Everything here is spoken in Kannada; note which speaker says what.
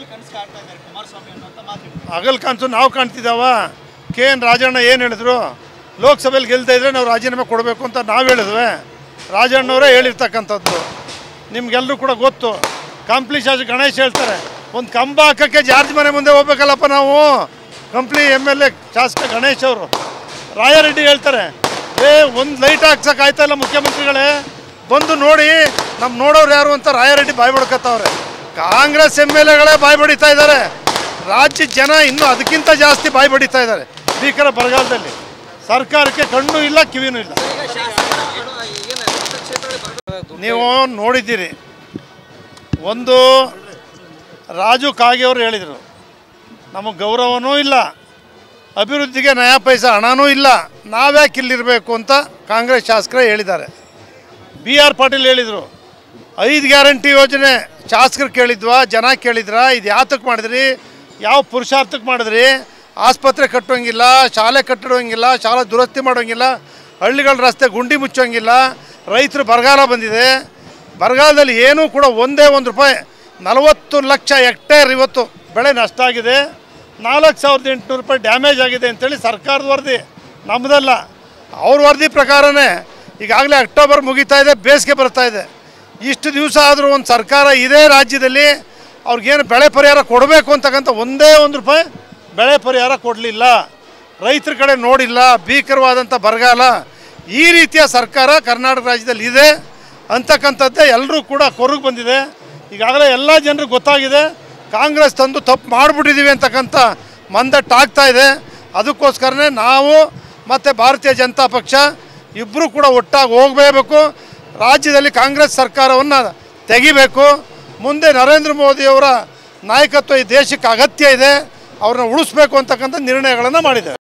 Speaker 1: ಹಗಲ್ ಕನಸು ಕಾಣ್ತಾ ಇದ್ದಾರೆ ಕುಮಾರಸ್ವಾಮಿ ಅನ್ನುವಂಥ ಮಾತು ಹೇಳಿದ್ರು.
Speaker 2: ಹಗಲ್ ಕನಸು ನಾವು ಕಾಣ್ತಿದ್ದಾವ ಕೆ ಎನ್ ರಾಜಣ್ಣ ಏನು ಹೇಳಿದ್ರು ಲೋಕಸಭೆಯಲ್ಲಿ ಗೆಲ್ತಾ ಇದ್ರೆ ನಾವು ರಾಜೀನಾಮೆ ಕೊಡಬೇಕು ಅಂತ ನಾವು ಹೇಳಿದ್ವಿ ರಾಜಣ್ಣವರೇ ಹೇಳಿರ್ತಕ್ಕಂಥದ್ದು ನಿಮ್ಗೆಲ್ಲರೂ ಕೂಡ ಗೊತ್ತು ಕಂಪ್ಲಿ ಶಾಸಕ ಗಣೇಶ್ ಹೇಳ್ತಾರೆ ಒಂದು ಕಂಬ ಹಾಕಕ್ಕೆ ಜಾರ್ಜ್ ಮನೆ ಮುಂದೆ ಹೋಗ್ಬೇಕಲ್ಲಪ್ಪ ನಾವು ಕಂಪ್ಲಿ ಎಮ್ ಎಲ್ ಎ ಶಾಸಕ ಗಣೇಶ್ ಅವರು ರಾಯಾರೆಡ್ಡಿ ಹೇಳ್ತಾರೆ ಏ ಒಂದು ಲೈಟ್ ಹಾಕ್ಸಕ್ಕೆ ಆಯ್ತಾ ಇಲ್ಲ ಮುಖ್ಯಮಂತ್ರಿಗಳೇ ಬಂದು ನೋಡಿ ನಮ್ಮ ನೋಡೋರು ಯಾರು ಅಂತ ರಾಯಾರೆಡ್ಡಿ ಬಾಯ್ ಬಡ್ಕತ್ತವ್ರೆ ಕಾಂಗ್ರೆಸ್ ಎಮ್ ಎಲ್ ಎಗಳೇ ಬಾಯ್ ಬಡಿತಾ ಇದ್ದಾರೆ ರಾಜ್ಯದ ಜನ ಇನ್ನೂ ಅದಕ್ಕಿಂತ ಜಾಸ್ತಿ ಬಾಯ್ ಬಡಿತಾ ಇದ್ದಾರೆ ಭೀಕರ ಬರಗಾಲದಲ್ಲಿ ಸರ್ಕಾರಕ್ಕೆ ಕಣ್ಣು ಇಲ್ಲ ಕಿವಿನೂ ಇಲ್ಲ ನೀವು ನೋಡಿದ್ದೀರಿ ಒಂದು ರಾಜು ಕಾಗೆಯವರು ಹೇಳಿದರು ನಮಗೆ ಗೌರವನೂ ಇಲ್ಲ ಅಭಿವೃದ್ಧಿಗೆ ನಯಾ ಪೈಸಾ ಹಣನೂ ಇಲ್ಲ ನಾವ್ಯಾಕೆ ಇಲ್ಲಿರಬೇಕು ಅಂತ ಕಾಂಗ್ರೆಸ್ ಶಾಸಕರೇ ಹೇಳಿದ್ದಾರೆ ಬಿ ಆರ್ ಪಾಟೀಲ್ ಹೇಳಿದರು ಐದು ಗ್ಯಾರಂಟಿ ಯೋಜನೆ ಶಾಸಕರು ಕೇಳಿದ್ವಾ ಜನ ಕೇಳಿದ್ರಾ ಇದು ಯಾತಕ್ಕೆ ಮಾಡಿದ್ರಿ ಯಾವ ಪುರುಷಾರ್ಥಕ್ಕೆ ಮಾಡಿದ್ರಿ ಆಸ್ಪತ್ರೆ ಕಟ್ಟೋಂಗಿಲ್ಲ ಶಾಲೆ ಕಟ್ಟಿಡೋಂಗಿಲ್ಲ ಶಾಲಾ ದುರಸ್ತಿ ಮಾಡೋಂಗಿಲ್ಲ ಹಳ್ಳಿಗಳ ರಸ್ತೆ ಗುಂಡಿ ಮುಚ್ಚೋಂಗಿಲ್ಲ ರೈತರು ಬರಗಾಲ ಬಂದಿದೆ ಬರಗಾಲದಲ್ಲಿ ಏನೂ ಕೂಡ ಒಂದೇ ಒಂದು ರೂಪಾಯಿ ನಲವತ್ತು ಲಕ್ಷ ಹೆಕ್ಟೇರ್ ಇವತ್ತು ಬೆಳೆ ನಷ್ಟ ಆಗಿದೆ ನಾಲ್ಕು ಸಾವಿರದ ಎಂಟುನೂರು ರೂಪಾಯಿ ಡ್ಯಾಮೇಜ್ ಆಗಿದೆ ಅಂತೇಳಿ ಸರ್ಕಾರದ ವರದಿ ನಮ್ಮದಲ್ಲ ಅವ್ರ ವರದಿ ಪ್ರಕಾರನೇ ಈಗಾಗಲೇ ಅಕ್ಟೋಬರ್ ಮುಗಿತಾ ಇದೆ ಬೇಸಿಗೆ ಬರ್ತಾ ಇದೆ ಇಷ್ಟು ದಿವಸ ಆದರೂ ಒಂದು ಸರ್ಕಾರ ಇದೇ ರಾಜ್ಯದಲ್ಲಿ ಅವ್ರಿಗೇನು ಬೆಳೆ ಪರಿಹಾರ ಕೊಡಬೇಕು ಅಂತಕ್ಕಂಥ ಒಂದೇ ಒಂದು ರೂಪಾಯಿ ಬೆಳೆ ಪರಿಹಾರ ಕೊಡಲಿಲ್ಲ ರೈತರ ಕಡೆ ನೋಡಿಲ್ಲ ಭೀಕರವಾದಂಥ ಬರಗಾಲ ಈ ರೀತಿಯ ಸರ್ಕಾರ ಕರ್ನಾಟಕ ರಾಜ್ಯದಲ್ಲಿ ಇದೆ ಅಂತಕ್ಕಂಥದ್ದೇ ಎಲ್ಲರೂ ಕೂಡ ಕೊರಗು ಬಂದಿದೆ ಈಗಾಗಲೇ ಎಲ್ಲ ಜನರಿಗೆ ಗೊತ್ತಾಗಿದೆ ಕಾಂಗ್ರೆಸ್ ತಂದು ತಪ್ಪು ಮಾಡಿಬಿಟ್ಟಿದ್ದೀವಿ ಅಂತಕ್ಕಂಥ ಮಂದಟ್ಟಾಗ್ತಾ ಇದೆ ಅದಕ್ಕೋಸ್ಕರನೇ ನಾವು ಮತ್ತು ಭಾರತೀಯ ಜನತಾ ಪಕ್ಷ ಇಬ್ಬರು ಕೂಡ ಒಟ್ಟಾಗಿ ಹೋಗಬೇಕು ರಾಜ್ಯದಲ್ಲಿ ಕಾಂಗ್ರೆಸ್ ಸರ್ಕಾರವನ್ನು ತೆಗಿಬೇಕು ಮುಂದೆ ನರೇಂದ್ರ ಮೋದಿಯವರ ನಾಯಕತ್ವ ಈ ದೇಶಕ್ಕೆ ಅಗತ್ಯ ಇದೆ ಅವ್ರನ್ನ ಉಳಿಸ್ಬೇಕು ಅಂತಕ್ಕಂಥ ನಿರ್ಣಯಗಳನ್ನು ಮಾಡಿದ್ದಾರೆ